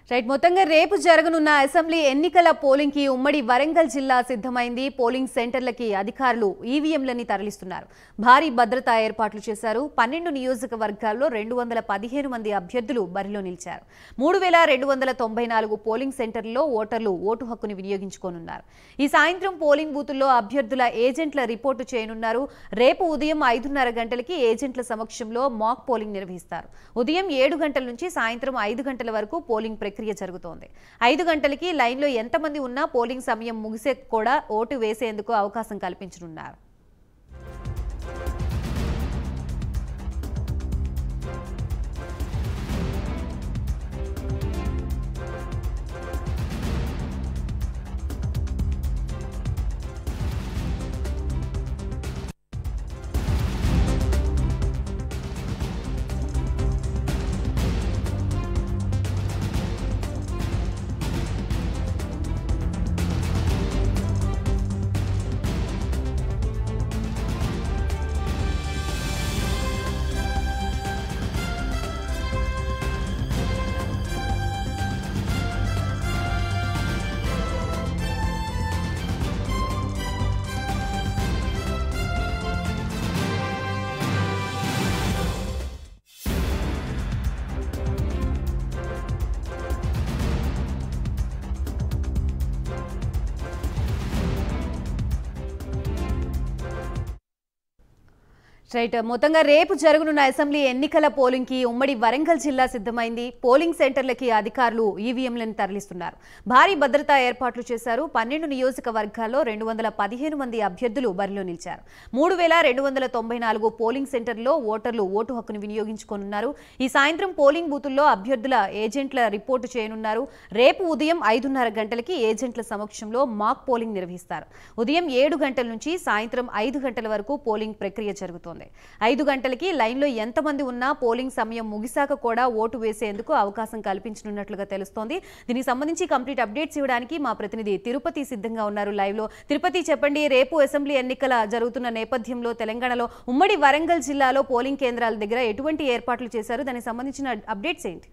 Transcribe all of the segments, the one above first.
Right మొత్తంగా రేపు జరగనున్న అసెంబ్లీ ఎన్నికల పోలింగ్ కి ఉమ్మడి వరంగల్ జిల్లా సిద్ధమైంది పోలింగ్ సెంటర్లకి అధికారులు ఈవీఎంలని తరలిస్తున్నారు భారీ భద్రతా ఏర్పాట్లు చేశారు పన్నెండు నియోజకవర్గాల్లో రెండు వందల పదిహేను మంది అభ్యర్థులు బరిలో నిలిచారు మూడు వేల రెండు వందల తొంభై నాలుగు పోలింగ్ సెంటర్లలో ఓటర్లు ఓటు హక్కుని వినియోగించుకోనున్నారు ఈ సాయంత్రం పోలింగ్ బూతుల్లో అభ్యర్థుల ఏజెంట్ల రిపోర్టు చేయనున్నారు రేపు ఉదయం ఐదున్నర గంటలకి ఏజెంట్ల సమక్షంలో మాక్ పోలింగ్ నిర్వహిస్తారు ఉదయం ఏడు గంటల నుంచి సాయంత్రం ఐదు గంటల వరకు పోలింగ్ ప్రక్రియ జరుగుతోంది ఐదు గంటలకి లైన్లో ఎంతమంది ఉన్నా పోలింగ్ సమయం ముగిసే కూడా ఓటు వేసేందుకు అవకాశం కల్పించనున్నారు రైట్ మొత్తంగా రేపు జరగనున్న అసెంబ్లీ ఎన్నికల పోలింగ్ కి ఉమ్మడి వరంగల్ జిల్లా సిద్ధమైంది పోలింగ్ సెంటర్లకి అధికారులు ఈవీఎంలను తరలిస్తున్నారు భారీ భద్రతా ఏర్పాట్లు చేశారు పన్నెండు నియోజకవర్గాల్లో రెండు వందల పదిహేను మంది అభ్యర్థులు బరిలో నిలిచారు మూడు వేల రెండు వందల తొంభై నాలుగు పోలింగ్ సెంటర్లో ఓటర్లు ఓటు హక్కును వినియోగించుకోనున్నారు ఈ సాయంత్రం పోలింగ్ బూతుల్లో అభ్యర్థుల ఏజెంట్ల రిపోర్టు చేయనున్నారు రేపు ఉదయం ఐదున్నర గంటలకి ఏజెంట్ల సమక్షంలో మాక్ పోలింగ్ నిర్వహిస్తారు ఉదయం ఏడు గంటల నుంచి సాయంత్రం ఐదు గంటల వరకు పోలింగ్ ప్రక్రియ జరుగుతోంది ఐదు గంటలకి లైన్లో ఎంతమంది ఉన్నా పోలింగ్ సమయం ముగిశాక కూడా ఓటు వేసేందుకు అవకాశం కల్పించనున్నట్లుగా తెలుస్తోంది దీనికి సంబంధించి కంప్లీట్ అప్డేట్స్ ఇవ్వడానికి మా ప్రతినిధి తిరుపతి సిద్ధంగా ఉన్నారు లైవ్ లో తిరుపతి చెప్పండి రేపు అసెంబ్లీ ఎన్నికల జరుగుతున్న నేపథ్యంలో తెలంగాణలో ఉమ్మడి వరంగల్ జిల్లాలో పోలింగ్ కేంద్రాల దగ్గర ఎటువంటి ఏర్పాట్లు చేశారు దానికి సంబంధించిన అప్డేట్స్ ఏంటి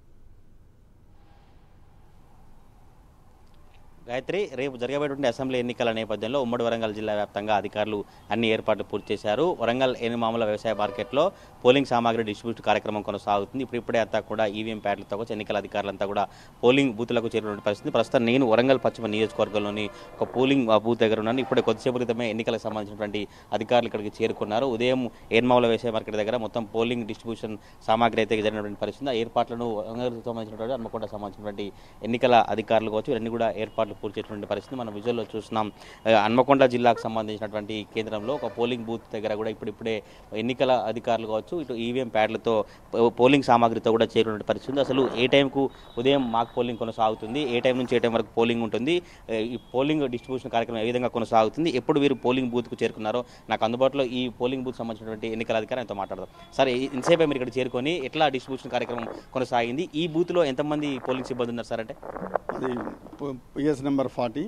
గాయత్రి రేపు జరగబోయేటువంటి అసెంబ్లీ ఎన్నికల నేపథ్యంలో ఉమ్మడి వరంగల్ జిల్లా వ్యాప్తంగా అధికారులు అన్ని ఏర్పాట్లు పూర్తి చేశారు వరంగల్ ఎనిమాముల వ్యవసాయ మార్కెట్లో పోలింగ్ సామాగ్రి డిస్ట్రిబ్యూట్ కార్యక్రమం కొనసాగుతుంది ఇప్పుడు ఇప్పుడే అంతా కూడా ఈవీఎం ప్యాడ్లతో వచ్చి ఎన్నికల అధికారులంతా కూడా పోలింగ్ బూత్లకు చేరినటువంటి పరిస్థితి ప్రస్తుతం నేను వరంగల్ పశ్చిమ నియోజకవర్గంలోని ఒక పోలింగ్ ఆ, బూత్ దగ్గర ఉన్నాను ఇప్పుడే కొద్దిసేపు క్రితమే ఎన్నికలకు సంబంధించినటువంటి అధికారులు ఇక్కడికి చేరుకున్నారు ఉదయం ఎన్మాముల వ్యవసాయ మార్కెట్ దగ్గర మొత్తం పోలింగ్ డిస్ట్రిబ్యూషన్ సామాగ్రి అయితే జరిగినటువంటి పరిస్థితి ఆ ఏర్పాట్లను వరంగల్కి సంబంధించినటువంటి హన్మకొండ సంబంధించినటువంటి ఎన్నికల అధికారులు కావచ్చు ఇవన్నీ కూడా ఏర్పాట్లు పూర్తి చేసినటువంటి పరిస్థితి మనం విజువల్లో చూస్తున్నాం ఆ, హన్మకొండ జిల్లాకు సంబంధించినటువంటి కేంద్రంలో ఒక పోలింగ్ బూత్ దగ్గర కూడా ఇప్పుడిప్పుడే ఎన్నికల అధికారులు కావచ్చు ఇటు ఈవీఎం ప్యాడ్లతో పో- పోలింగ్ సామాగ్రితో కూడా చేరినటువంటి పరిస్థితి ఉంది. అసలు ఏ టైంకు ఉదయం మాక్ పోలింగ్ కొనసాగుతుంది ఏ టైం నుంచి ఏ టైం వరకు పోలింగ్ ఉంటుంది ఏ, ఈ పోలింగ్ డిస్ట్రిబ్యూషన్ కార్యక్రమం ఏ విధంగా కొనసాగుతుంది ఎప్పుడు వీరు పోలింగ్ బూత్కు చేరుకున్నారో నాకు అందుబాటులో ఈ పోలింగ్ బూత్ సంబంధించినటువంటి ఎన్నికల అధికారి ఆయనతో మాట్లాడదాం సార్ ఈ- ఇంతసేపు మీరు ఇక్కడ చేరుకొని ఎట్లా డిస్ట్రిబ్యూషన్ కార్యక్రమం కొనసాగింది ఈ బూత్లో ఎంతమంది పోలింగ్ సిబ్బంది ఉన్నారు సార్ అంటే అది PS number forty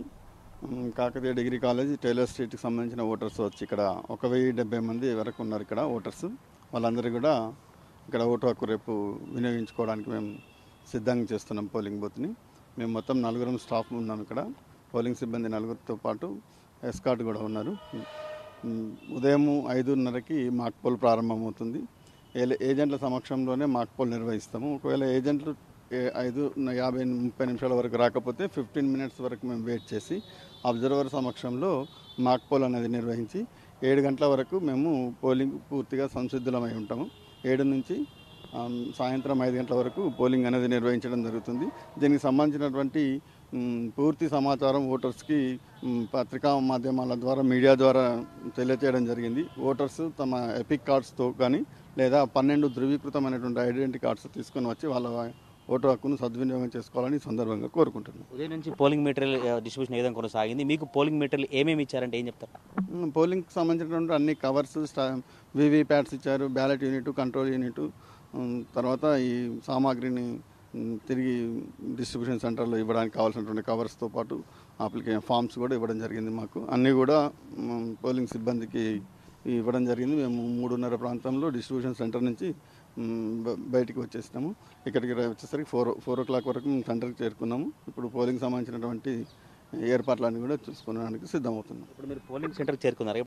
Kakatiya degree college tailor స్ట్రీట్కి సంబంధించిన ఓటర్స్ వచ్చి ఇక్కడ ఒక వెయ్యి డెబ్బై మంది వరకు ఉన్నారు ఇక్కడ ఓటర్స్ వాళ్ళందరూ కూడా ఇక్కడ ఓటు హక్కు రేపు వినియోగించుకోవడానికి మేము సిద్ధంగా చేస్తున్నాం పోలింగ్ బూత్ని మేము మొత్తం నలుగురం స్టాఫ్ ఉన్నాం ఇక్కడ పోలింగ్ సిబ్బంది నలుగురితో పాటు ఎస్కాట్ కూడా ఉన్నారు ఉమ్, ఉదయం ఐదున్నరకి మాక్ పోల్ ప్రారంభమవుతుంది ఏ- ఏజెంట్ల సమక్షంలోనే మాక్ పోల్ నిర్వహిస్తాము ఒకవేళ ఏజెంట్లు ఏ- ఐదు న- యాభై ముప్పై నిమిషాల వరకు రాకపోతే ఫిఫ్టీన్ మినిట్స్ వరకు మేము వెయిట్ చేసి అబ్జర్వర్ సమక్షంలో మాక్ పోల్ అనేది నిర్వహించి ఏడు గంటల వరకు మేము పోలింగ్ పూర్తిగా సంసిద్ధులమై ఉంటాము ఏడు నుంచి ఆమ్, సాయంత్రం ఐదు గంటల వరకు పోలింగ్ అనేది నిర్వహించడం జరుగుతుంది దీనికి సంబంధించినటువంటి మ్, పూర్తి సమాచారం ఓటర్స్కి మ్, పత్రికా మాధ్యమాల ద్వారా మీడియా ద్వారా తెలియచేయడం జరిగింది ఓటర్స్ తమ ఎపిక్ కార్డ్స్తో కానీ లేదా పన్నెండు ధృవీకృతమైనటువంటి ఐడెంటిటీ కార్డ్స్ తీసుకొని వచ్చి వాళ్ళ ఓటు హక్కును సద్వినియోగం చేసుకోవాలని ఈ సందర్భంగా కోరుకుంటున్నాను ఉదయం నుంచి పోలింగ్ మెటీరియల్ ఆ, డిస్ట్రిబ్యూషన్ ఏ విధంగా కొనసాగింది మీకు పోలింగ్ మెటీరియల్ ఏమేమి ఇచ్చారంటే ఏం చెప్తారు మ్, పోలింగ్కి సంబంధించినటువంటి అన్ని కవర్స్ స్టా వివి ప్యాడ్స్ ఇచ్చారు బ్యాలెట్ యూనిట్ కంట్రోల్ యూనిట్ మ్, తర్వాత ఈ సామాగ్రిని మ్, తిరిగి డిస్ట్రిబ్యూషన్ సెంటర్లో ఇవ్వడానికి కావాల్సినటువంటి కవర్స్తో పాటు అప్లికేషన్ ఫామ్స్ కూడా ఇవ్వడం జరిగింది మాకు అన్నీ కూడా మ్, పోలింగ్ సిబ్బందికి ఇవ్వడం జరిగింది మేము మూడున్నర ప్రాంతంలో డిస్ట్రిబ్యూషన్ సెంటర్ నుంచి మ్, బ- బయటికి వచ్చేసినాము ఇక్కడికి రా- వచ్చేసరికి ఫోర్ ఫోర్ ఓ క్లాక్ వరకు మేము సెంటర్కి చేరుకున్నాము ఇప్పుడు పోలింగ్ సంబంధించినటువంటి ఏర్పాట్లన్నీ కూడా చూసుకోవడానికి సిద్ధమవుతున్నాం ఇప్పుడు మీరు పోలింగ్ సెంటర్కి చేరుకున్నారు